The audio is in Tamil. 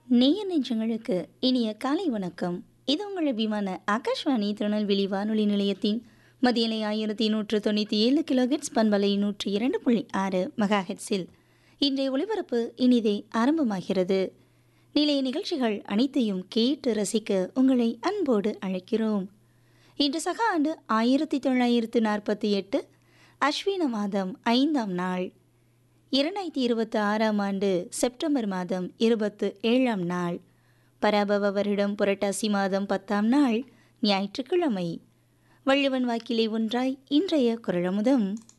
நேய நெஞ்சங்களுக்கு இனிய காலை வணக்கம் இது உங்கள் அபிமான ஆகாஷ்வாணி திருநெல்வேலி வானொலி நிலையத்தின் மதியலை ஆயிரத்தி நூற்று தொண்ணூற்றி ஏழு கிலோஹெட்ஸ் பண்பலை நூற்றி இரண்டு புள்ளி ஆறு மெகாஹெட்ஸில் இன்றைய ஒளிபரப்பு இனிதே ஆரம்பமாகிறது நிலைய நிகழ்ச்சிகள் அனைத்தையும் கேட்டு ரசிக்க உங்களை அன்போடு அழைக்கிறோம் இன்று சக ஆண்டு ஆயிரத்தி தொள்ளாயிரத்து நாற்பத்தி எட்டு அஸ்வின மாதம் ஐந்தாம் நாள் இரண்டாயிரத்தி இருபத்தி ஆறாம் ஆண்டு செப்டம்பர் மாதம் இருபத்து ஏழாம் நாள் பராபவ வருடம் புரட்டாசி மாதம் பத்தாம் நாள் ஞாயிற்றுக்கிழமை வள்ளுவன் வாக்கிலே ஒன்றாய் இன்றைய குரலமுதம்